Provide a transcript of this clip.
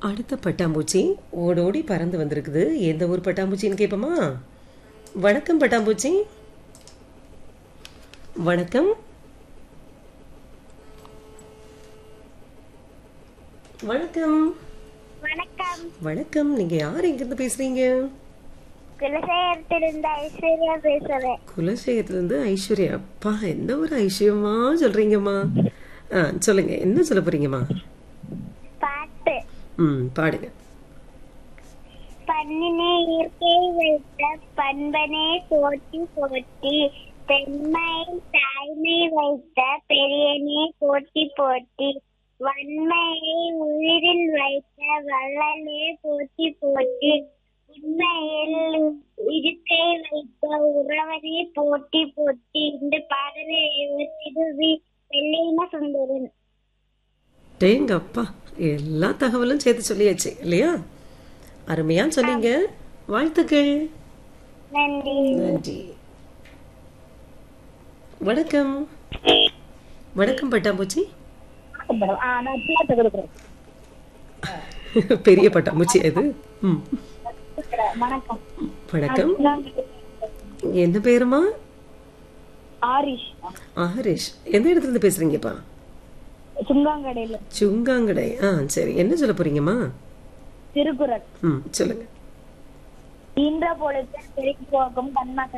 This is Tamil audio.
அடுத்த பட்டாம்பூச்சி ஓடோடி பறந்து வந்திருக்குது எந்த ஊர் பட்டாம்பூச்சின்னு கேட்போமா வணக்கம் பட்டாம்பூச்சி வணக்கம் வணக்கம் வணக்கம் வணக்கம் நீங்க யார் எங்கிருந்து பேசுறீங்க குலசேகரத்திலிருந்து ஐஸ்வர்யா பேசுறேன் குலசேகரத்துல இருந்து ஐஸ்வர்யா அப்பா என்ன ஒரு ஐஸ்வர்யமா சொல்றீங்கம்மா ஆ சொல்லுங்க என்ன சொல்ல போறீங்கம்மா பாட்டு ம் பாடுங்க பண்ணினே இயற்கை வைத்த பண்பனே போட்டி போட்டி பெண்மை தாய்மை வைத்த பெரியனே போட்டி போட்டி வன்மையை உயிரில் வைத்த வள்ளலே போட்டி போட்டி உண்மையில் இருக்கை வைத்த உறவனே போட்டி போட்டி இந்த பாடலை திருவி வெள்ளையின சுந்தரன் டேங்க அப்பா எல்லா தகவலும் சேர்த்து சொல்லியாச்சு இல்லையா அருமையா சொன்னீங்க வாழ்த்துக்கள் நன்றி நன்றி வணக்கம் வணக்கம் பட்டாம்பூச்சி பெரிய பட்டாம்பூச்சி அது ம் வணக்கம் வணக்கம் என்ன பேருமா ஆரிஷ் ஆஹரிஷ் எந்த இடத்துல இருந்து பேசுறீங்கப்பா சுங்காங்கடையில சுங்காங்கடை ஆ சரி என்ன சொல்ல போறீங்கம்மா திருக்குறள் ம் சொல்லுங்க ஈன்ற பொழுது பெருக்கி போகும் கண்ம